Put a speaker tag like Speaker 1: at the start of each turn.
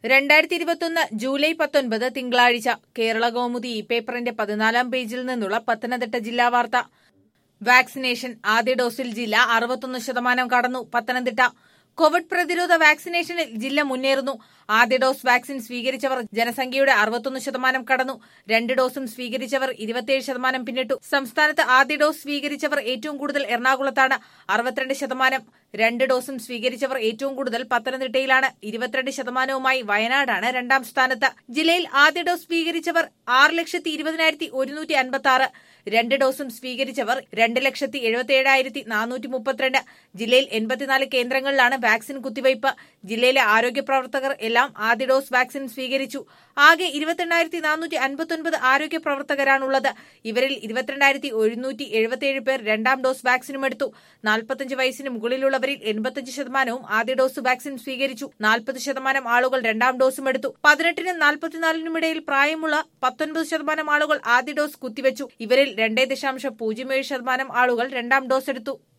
Speaker 1: രണ്ടായിരത്തി ഇരുപത്തൊന്ന് ജൂലൈ പത്തൊൻപത് തിങ്കളാഴ്ച കേരള കൗമുദി ഈ പേപ്പറിന്റെ പതിനാലാം പേജിൽ നിന്നുള്ള പത്തനംതിട്ട ജില്ലാ വാർത്ത വാക്സിനേഷൻ ആദ്യ ഡോസിൽ ജില്ല അറുപത്തൊന്ന് ശതമാനം കടന്നു പത്തനംതിട്ട കോവിഡ് പ്രതിരോധ വാക്സിനേഷനിൽ ജില്ല മുന്നേറുന്നു ആദ്യ ഡോസ് വാക്സിൻ സ്വീകരിച്ചവർ ജനസംഖ്യയുടെ അറുപത്തൊന്ന് ശതമാനം കടന്നു രണ്ട് ഡോസും സ്വീകരിച്ചവർ ഇരുപത്തിയേഴ് ശതമാനം പിന്നിട്ടു സംസ്ഥാനത്ത് ആദ്യ ഡോസ് സ്വീകരിച്ചവർ ഏറ്റവും കൂടുതൽ എറണാകുളത്താണ് അറുപത്തിരണ്ട് ശതമാനം രണ്ട് ഡോസും സ്വീകരിച്ചവർ ഏറ്റവും കൂടുതൽ പത്തനംതിട്ടയിലാണ് ഇരുപത്തിരണ്ട് ശതമാനവുമായി വയനാടാണ് രണ്ടാം സ്ഥാനത്ത് ജില്ലയിൽ ആദ്യ ഡോസ് സ്വീകരിച്ചവർ ആറ് ലക്ഷത്തി ഇരുപതിനായിരത്തി ഒരുന്നൂറ്റി അൻപത്തി ആറ് രണ്ട് ഡോസും സ്വീകരിച്ചവർ രണ്ട് ലക്ഷത്തി എഴുപത്തിയേഴായിരത്തി നാനൂറ്റി മുപ്പത്തിരണ്ട് ജില്ലയിൽ എൺപത്തിനാല് കേന്ദ്രങ്ങളിലാണ് വാക്സിൻ കുത്തിവയ്പ് ജില്ലയിലെ ആരോഗ്യ പ്രവർത്തകർ എല്ലാം ആദ്യ ഡോസ് വാക്സിൻ സ്വീകരിച്ചു ആകെ ഇരുപത്തിരണ്ടായിരത്തി നാനൂറ്റി അൻപത്തൊൻപത് ആരോഗ്യ പ്രവർത്തകരാണുള്ളത് ഇവരിൽ ഇരുപത്തിരണ്ടായിരത്തി ഒരുന്നൂറ്റി എഴുപത്തിയേഴ് പേർ രണ്ടാം ഡോസ് വാക്സിനും എടുത്തു നാൽപ്പത്തഞ്ച് വയസ്സിന് മുകളിലുള്ളവരിൽ എൺപത്തഞ്ച് ശതമാനവും ആദ്യ ഡോസ് വാക്സിൻ സ്വീകരിച്ചു നാൽപ്പത് ശതമാനം ആളുകൾ രണ്ടാം ഡോസും എടുത്തു പതിനെട്ടിനും നാൽപ്പത്തിനാലിനും ഇടയിൽ പ്രായമുള്ള പത്തൊൻപത് ശതമാനം ആളുകൾ ആദ്യ ഡോസ് കുത്തിവെച്ചു ഇവരിൽ രണ്ടേ ദശാംശം പൂജ്യം ഏഴ് ശതമാനം ആളുകൾ രണ്ടാം ഡോസ് എടുത്തു